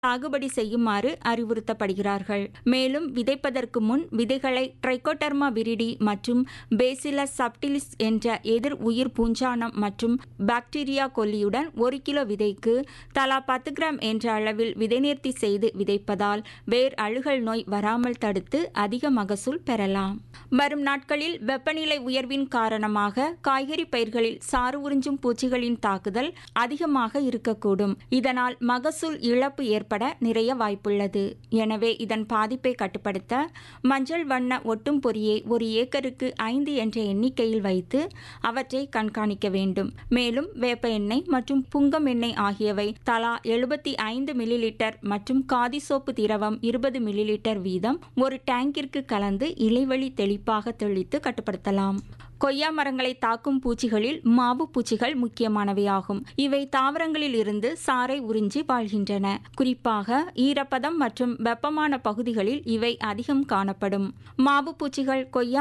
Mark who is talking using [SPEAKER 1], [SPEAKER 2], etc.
[SPEAKER 1] சாகுபடி செய்யுமாறு அறிவுறுத்தப்படுகிறார்கள் மேலும் விதைப்பதற்கு முன் விதைகளை ட்ரைகோடர்மா விரிடி மற்றும் பேசிலஸ் சப்டிலிஸ் என்ற எதிர் உயிர் பூஞ்சானம் மற்றும் பாக்டீரியா கொல்லியுடன் ஒரு கிலோ விதைக்கு தலா பத்து கிராம் என்ற அளவில் விதைநேர்த்தி செய்து விதைப்பதால் வேர் அழுகல் நோய் வராமல் தடுத்து அதிக மகசூல் பெறலாம் வரும் நாட்களில் வெப்பநிலை உயர்வின் காரணமாக காய்கறி பயிர்களில் சாறு உறிஞ்சும் பூச்சிகளின் தாக்குதல் அதிகமாக இருக்கக்கூடும் இதனால் மகசூல் இழப்பு ஏற்பட நிறைய வாய்ப்புள்ளது எனவே இதன் பாதிப்பை கட்டுப்படுத்த மஞ்சள் வண்ண ஒட்டும் பொறியை ஒரு ஏக்கருக்கு ஐந்து என்ற எண்ணிக்கையில் வைத்து அவற்றை கண்காணிக்க வேண்டும் மேலும் வேப்ப எண்ணெய் மற்றும் புங்கம் எண்ணெய் ஆகியவை தலா எழுபத்தி ஐந்து மில்லிலிட்டர் மற்றும் காதி சோப்பு திரவம் இருபது மில்லிலிட்டர் வீதம் ஒரு டேங்கிற்கு கலந்து இலைவழி தெளிப்பாக தெளித்து கட்டுப்படுத்தலாம் கொய்யா மரங்களை தாக்கும் பூச்சிகளில் மாவு பூச்சிகள் முக்கியமானவையாகும் இவை தாவரங்களில் இருந்து சாறை உறிஞ்சி வாழ்கின்றன குறிப்பாக ஈரப்பதம் மற்றும் வெப்பமான பகுதிகளில் இவை அதிகம் காணப்படும் மாவு பூச்சிகள் கொய்யா